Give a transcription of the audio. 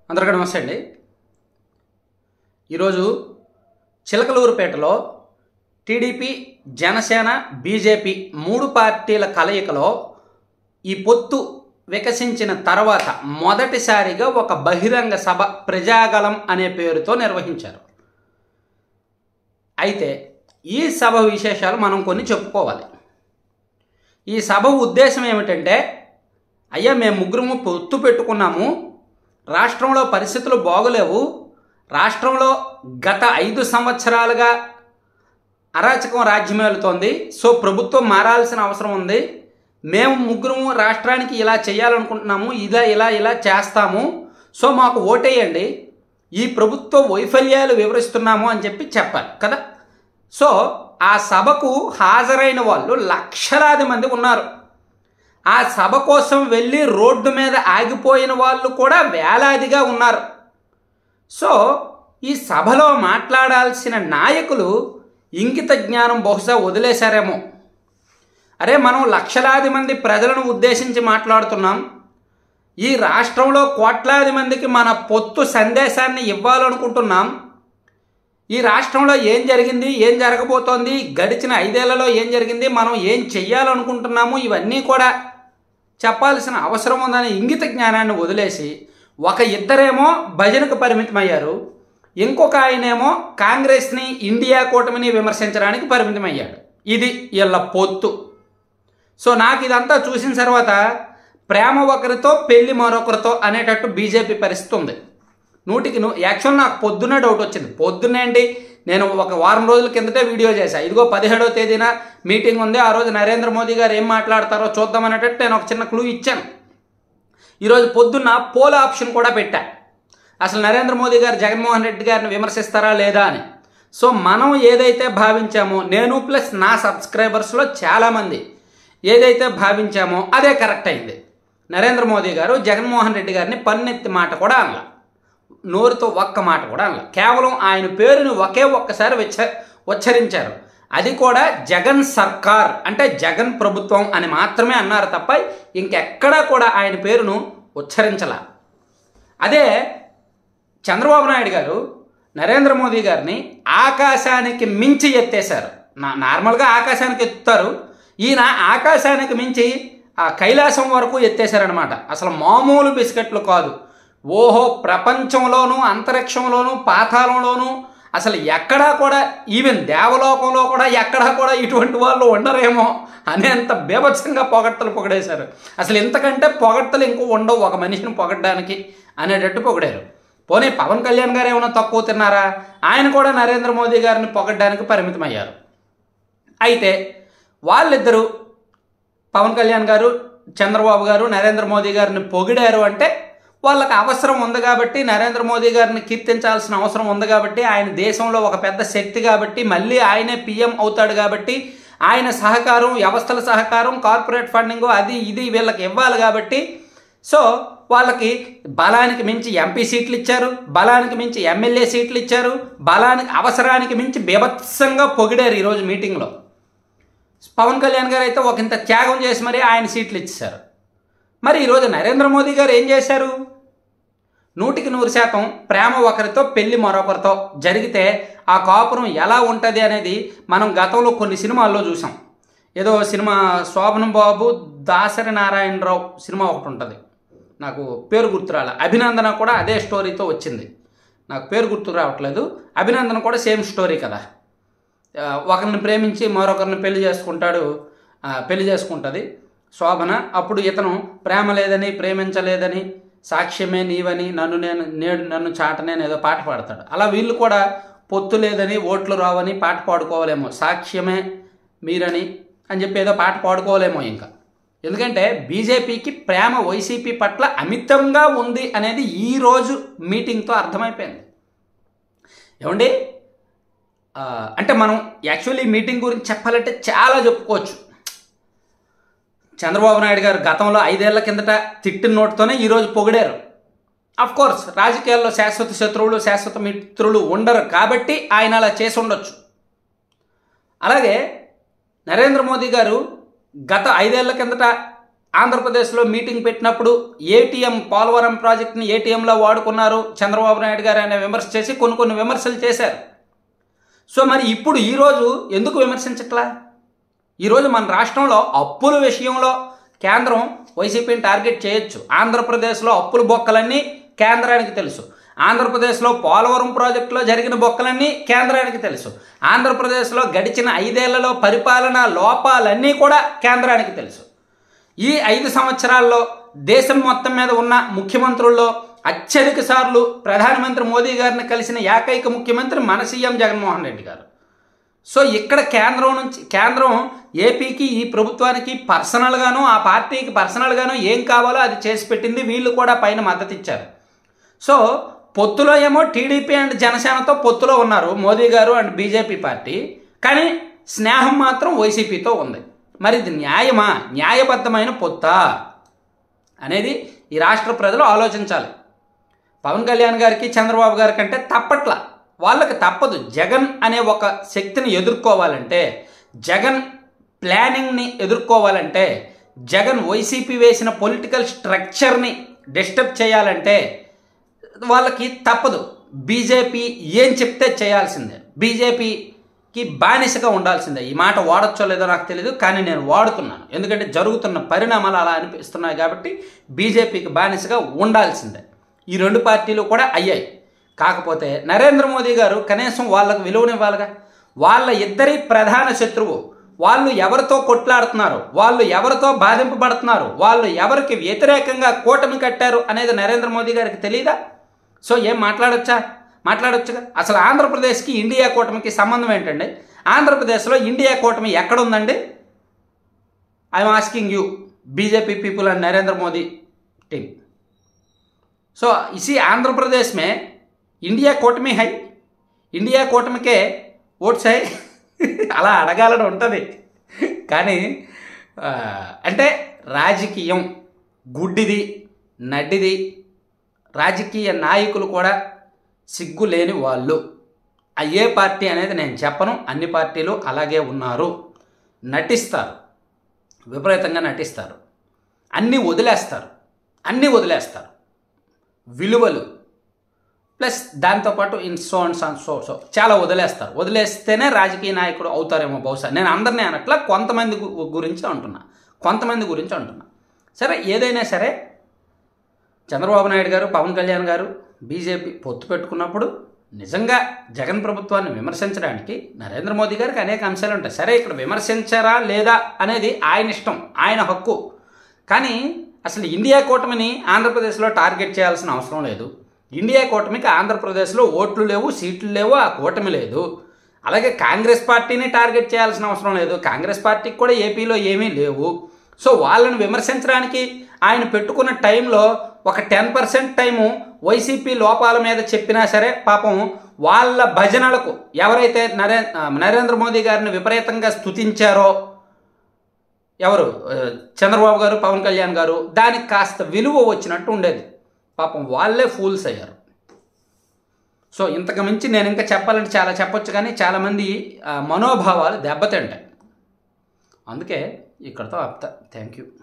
అందరికీ నమస్తే అండి ఈరోజు చిలకలూరుపేటలో టీడీపీ జనసేన బీజేపీ మూడు పార్టీల కలయికలో ఈ పొత్తు వికసించిన తర్వాత మొదటిసారిగా ఒక బహిరంగ సభ ప్రజాగలం అనే పేరుతో నిర్వహించారు అయితే ఈ సభ విశేషాలు మనం కొన్ని చెప్పుకోవాలి ఈ సభ ఉద్దేశం ఏమిటంటే అయ్యా మేము ముగ్గురము పొత్తు పెట్టుకున్నాము రాష్ట్రంలో పరిస్థితులు బాగోలేవు రాష్ట్రంలో గత ఐదు సంవత్సరాలుగా అరాచకం రాజ్యమేలుతోంది సో ప్రభుత్వం మారాల్సిన అవసరం ఉంది మేము ముగ్గురము రాష్ట్రానికి ఇలా చేయాలనుకుంటున్నాము ఇలా ఇలా ఇలా చేస్తాము సో మాకు ఓటేయండి ఈ ప్రభుత్వ వైఫల్యాలు వివరిస్తున్నాము అని చెప్పి చెప్పాలి కదా సో ఆ సభకు హాజరైన వాళ్ళు లక్షలాది మంది ఉన్నారు ఆ సభ కోసం వెళ్ళి రోడ్డు మీద ఆగిపోయిన వాళ్ళు కూడా వేలాదిగా ఉన్నారు సో ఈ సభలో మాట్లాడాల్సిన నాయకులు ఇంగిత జ్ఞానం బహుశా వదిలేశారేమో అరే మనం లక్షలాది మంది ప్రజలను ఉద్దేశించి మాట్లాడుతున్నాం ఈ రాష్ట్రంలో కోట్లాది మందికి మన పొత్తు సందేశాన్ని ఇవ్వాలనుకుంటున్నాం ఈ రాష్ట్రంలో ఏం జరిగింది ఏం జరగబోతోంది గడిచిన ఐదేళ్లలో ఏం జరిగింది మనం ఏం చెయ్యాలనుకుంటున్నాము ఇవన్నీ కూడా చెప్పాల్సిన అవసరం ఉందనే ఇంగిత జ్ఞానాన్ని వదిలేసి ఒక ఇద్దరేమో భజనకు పరిమితమయ్యారు ఇంకొక ఆయనేమో కాంగ్రెస్ని ఇండియా కూటమిని విమర్శించడానికి పరిమితమయ్యాడు ఇది వీళ్ళ పొత్తు సో నాకు ఇదంతా చూసిన తర్వాత ప్రేమ ఒకరితో పెళ్లి మరొకరితో అనేటట్టు బీజేపీ పరిస్థితి ఉంది నూటికి ను యాక్చువల్ నాకు పొద్దున్నే డౌట్ వచ్చింది పొద్దున్నేంటి నేను ఒక వారం రోజుల కిందటే వీడియో చేశాను ఇదిగో పదిహేడవ తేదీన మీటింగ్ ఉంది ఆ రోజు నరేంద్ర మోదీ గారు ఏం మాట్లాడతారో చూద్దాం అనేటట్టు నేను ఒక చిన్న క్లూ ఇచ్చాను ఈరోజు పొద్దున్న పోల్ ఆప్షన్ కూడా పెట్టా అసలు నరేంద్ర మోదీ గారు జగన్మోహన్ రెడ్డి గారిని విమర్శిస్తారా లేదా అని సో మనం ఏదైతే భావించామో నేను ప్లస్ నా సబ్స్క్రైబర్స్లో చాలామంది ఏదైతే భావించామో అదే కరెక్ట్ అయింది నరేంద్ర మోదీ గారు జగన్మోహన్ రెడ్డి గారిని పన్నెత్తి మాట కూడా అనలా నోరుతో ఒక్క మాట కూడా అనలా కేవలం ఆయన పేరుని ఒకే ఒక్కసారి ఉచ్చ ఉచ్చరించారు అది కూడా జగన్ సర్కార్ అంటే జగన్ ప్రభుత్వం అని మాత్రమే అన్నారు తప్ప ఇంకెక్కడా కూడా ఆయన పేరును ఉచ్చరించలా అదే చంద్రబాబు నాయుడు గారు నరేంద్ర మోదీ గారిని ఆకాశానికి మించి ఎత్తేశారు నా నార్మల్గా ఆకాశానికి ఎత్తుతారు ఈయన ఆకాశానికి మించి ఆ కైలాసం వరకు ఎత్తేశారనమాట అసలు మామూలు బిస్కెట్లు కాదు ఓహో ప్రపంచంలోనూ అంతరిక్షంలోనూ పాతాళంలోనూ అసలు ఎక్కడా కూడా ఈవెన్ దేవలోకంలో కూడా ఎక్కడా కూడా ఇటువంటి వాళ్ళు ఉండరేమో అనేంత బీభత్సంగా పొగడ్తలు పొగడేశారు అసలు ఇంతకంటే పొగడ్తలు ఇంకో ఉండవు ఒక మనిషిని పొగడ్డానికి అనేటట్టు పొగిడారు పోనీ పవన్ కళ్యాణ్ గారు ఏమైనా తక్కువ తిన్నారా ఆయన కూడా నరేంద్ర మోదీ గారిని పొగడ్డానికి పరిమితమయ్యారు అయితే వాళ్ళిద్దరూ పవన్ కళ్యాణ్ గారు చంద్రబాబు గారు నరేంద్ర మోదీ గారిని పొగిడారు అంటే వాళ్ళకి అవసరం ఉంది కాబట్టి నరేంద్ర మోదీ గారిని కీర్తించాల్సిన అవసరం ఉంది కాబట్టి ఆయన దేశంలో ఒక పెద్ద శక్తి కాబట్టి మళ్ళీ ఆయనే పిఎం అవుతాడు కాబట్టి ఆయన సహకారం వ్యవస్థల సహకారం కార్పొరేట్ ఫండింగ్ అది ఇది వీళ్ళకి ఇవ్వాలి కాబట్టి సో వాళ్ళకి బలానికి మించి ఎంపీ సీట్లు ఇచ్చారు బలానికి మించి ఎమ్మెల్యే సీట్లు ఇచ్చారు బలానికి అవసరానికి మించి బీభత్సంగా పొగిడారు ఈరోజు మీటింగ్లో పవన్ కళ్యాణ్ గారు అయితే ఒక ఇంత త్యాగం చేసి మరీ ఆయన సీట్లు ఇచ్చారు మరి ఈరోజు నరేంద్ర మోదీ గారు ఏం చేశారు నూటికి నూరు శాతం ప్రేమ ఒకరితో పెళ్లి మరొకరితో జరిగితే ఆ కాపురం ఎలా ఉంటుంది అనేది మనం గతంలో కొన్ని సినిమాల్లో చూసాం ఏదో సినిమా శోభనం బాబు దాసరి నారాయణరావు సినిమా ఒకటి ఉంటుంది నాకు పేరు గుర్తురాల అభినందన కూడా అదే స్టోరీతో వచ్చింది నాకు పేరు గుర్తు రావట్లేదు అభినందన కూడా సేమ్ స్టోరీ కదా ఒకరిని ప్రేమించి మరొకరిని పెళ్లి చేసుకుంటాడు పెళ్లి చేసుకుంటుంది శోభన అప్పుడు ఇతను ప్రేమ లేదని ప్రేమించలేదని సాక్ష్యమే నీవని నన్ను నేను నేడు నన్ను చాటనేని ఏదో పాట పాడతాడు అలా వీళ్ళు కూడా పొత్తు లేదని ఓట్లు రావని పాట పాడుకోవాలేమో సాక్ష్యమే మీరని అని చెప్పి ఏదో పాట పాడుకోవాలేమో ఇంకా ఎందుకంటే బీజేపీకి ప్రేమ వైసీపీ పట్ల అమితంగా ఉంది అనేది ఈరోజు మీటింగ్తో అర్థమైపోయింది ఏమండి అంటే మనం యాక్చువల్లీ మీటింగ్ గురించి చెప్పాలంటే చాలా చెప్పుకోవచ్చు చంద్రబాబు నాయుడు గారు గతంలో ఐదేళ్ల కిందట తిట్టిన నోటితోనే ఈరోజు పొగిడారు అఫ్ కోర్స్ రాజకీయాల్లో శాశ్వత శత్రువులు శాశ్వత మిత్రులు ఉండరు కాబట్టి ఆయన అలా చేసి ఉండొచ్చు అలాగే నరేంద్ర మోదీ గారు గత ఐదేళ్ల కిందట ఆంధ్రప్రదేశ్లో మీటింగ్ పెట్టినప్పుడు ఏటీఎం పోలవరం ప్రాజెక్ట్ని ఏటీఎంలో వాడుకున్నారు చంద్రబాబు నాయుడు గారు అనే విమర్శ చేసి కొన్ని కొన్ని విమర్శలు చేశారు సో మరి ఇప్పుడు ఈరోజు ఎందుకు విమర్శించట్లా ఈరోజు మన రాష్ట్రంలో అప్పుల విషయంలో కేంద్రం వైసీపీని టార్గెట్ చేయొచ్చు ఆంధ్రప్రదేశ్లో అప్పుల బొక్కలన్నీ కేంద్రానికి తెలుసు ఆంధ్రప్రదేశ్లో పోలవరం ప్రాజెక్టులో జరిగిన బొక్కలన్నీ కేంద్రానికి తెలుసు ఆంధ్రప్రదేశ్లో గడిచిన ఐదేళ్లలో పరిపాలనా లోపాలన్నీ కూడా కేంద్రానికి తెలుసు ఈ ఐదు సంవత్సరాల్లో దేశం మొత్తం మీద ఉన్న ముఖ్యమంత్రుల్లో అత్యధిక సార్లు ప్రధానమంత్రి మోదీ గారిని కలిసిన ఏకైక ముఖ్యమంత్రి మన సీఎం జగన్మోహన్ రెడ్డి గారు సో ఇక్కడ కేంద్రం నుంచి కేంద్రం ఏపీకి ఈ ప్రభుత్వానికి పర్సనల్గాను ఆ పార్టీకి పర్సనల్గాను ఏం కావాలో అది చేసి పెట్టింది వీళ్ళు కూడా పైన మద్దతు ఇచ్చారు సో పొత్తులో ఏమో టీడీపీ అండ్ జనసేనతో పొత్తులో ఉన్నారు మోదీ గారు అండ్ బీజేపీ పార్టీ కానీ స్నేహం మాత్రం వైసీపీతో ఉంది మరి ఇది న్యాయమా న్యాయబద్ధమైన పొత్తా అనేది ఈ రాష్ట్ర ప్రజలు ఆలోచించాలి పవన్ కళ్యాణ్ గారికి చంద్రబాబు గారి కంటే తప్పట్ల వాళ్ళకి తప్పదు జగన్ అనే ఒక శక్తిని ఎదుర్కోవాలంటే జగన్ ప్లానింగ్ని ఎదుర్కోవాలంటే జగన్ వైసీపీ వేసిన పొలిటికల్ స్ట్రక్చర్ని డిస్టర్బ్ చేయాలంటే వాళ్ళకి తప్పదు బీజేపీ ఏం చెప్తే చేయాల్సిందే బీజేపీకి బానిసగా ఉండాల్సిందే ఈ మాట వాడచ్చో లేదో నాకు తెలియదు కానీ నేను వాడుతున్నాను ఎందుకంటే జరుగుతున్న పరిణామాలు అలా అనిపిస్తున్నాయి కాబట్టి బీజేపీకి బానిసగా ఉండాల్సిందే ఈ రెండు పార్టీలు కూడా అయ్యాయి కాకపోతే నరేంద్ర మోదీ గారు కనీసం వాళ్ళకు విలువనివ్వాలిగా వాళ్ళ ఇద్దరి ప్రధాన శత్రువు వాళ్ళు ఎవరితో కొట్లాడుతున్నారు వాళ్ళు ఎవరితో బాధింపబడుతున్నారు వాళ్ళు ఎవరికి వ్యతిరేకంగా కూటమి కట్టారు అనేది నరేంద్ర మోదీ గారికి తెలియదా సో ఏం మాట్లాడొచ్చా మాట్లాడొచ్చుగా అసలు ఆంధ్రప్రదేశ్కి ఇండియా కూటమికి సంబంధం ఏంటండి ఆంధ్రప్రదేశ్లో ఇండియా కూటమి ఎక్కడుందండి I'm asking you BJP people and Narendra Modi team so इसी आंध्र प्रदेश में ఇండియా కూటమి హై ఇండియా కూటమికే ఓట్స్ హై అలా అడగాలని ఉంటుంది కానీ ఆ, అంటే రాజకీయం గుడ్డిది నడ్డిది రాజకీయ నాయకులు కూడా సిగ్గు లేని వాళ్ళు ఆ ఏ పార్టీ అనేది నేను చెప్పను అన్ని పార్టీలు అలాగే ఉన్నారు నటిస్తారు విపరీతంగా నటిస్తారు అన్నీ వదిలేస్తారు అన్నీ వదిలేస్తారు విలువలు ప్లస్ దాంతోపాటు in so and so so so చాలా వదిలేస్తారు వదిలేస్తేనే రాజకీయ నాయకుడు అవుతారేమో బహుశా నేను అందరినీ అనట్లా కొంతమంది గు- గురించి అంటున్నా కొంతమంది గురించి అంటున్నా సరే ఏదైనా సరే చంద్రబాబు నాయుడు గారు పవన్ కళ్యాణ్ గారు బీజేపీ పొత్తు పెట్టుకున్నప్పుడు నిజంగా జగన్ ప్రభుత్వాన్ని విమర్శించడానికి నరేంద్ర మోదీ గారికి అనేక అంశాలు ఉంటాయి సరే ఇక్కడ విమర్శించారా లేదా అనేది ఆయన ఇష్టం ఆయన హక్కు కానీ అసలు ఇండియా కూటమిని ఆంధ్రప్రదేశ్లో టార్గెట్ చేయాల్సిన అవసరం లేదు ఇండియా కూటమికి ఆంధ్రప్రదేశ్లో ఓట్లు లేవు సీట్లు లేవు ఆ కూటమి లేదు అలాగే కాంగ్రెస్ పార్టీని టార్గెట్ చేయాల్సిన అవసరం లేదు కాంగ్రెస్ పార్టీకి కూడా ఏపీలో ఏమీ లేవు సో వాళ్ళని విమర్శించడానికి ఆయన పెట్టుకున్న టైంలో ఒక టెన్ పర్సెంట్ టైము వైసీపీ లోపాల మీద చెప్పినా సరే పాపం వాళ్ళ భజనలకు ఎవరైతే నరే నరేంద్ర మోదీ గారిని విపరీతంగా స్తుతించారో ఎవరు ఆ, చంద్రబాబు గారు పవన్ కళ్యాణ్ గారు దానికి కాస్త విలువ వచ్చినట్టు ఉండేది పాపం వాళ్ళే ఫూల్స్ అయ్యారు సో ఇంతకు మించి నేను ఇంకా చెప్పాలంటే చాలా చెప్పొచ్చు కానీ చాలామంది ఆ, మనోభావాలు దెబ్బతింటాయి అందుకే ఇక్కడతో ఆపుతా థ్యాంక్ యూ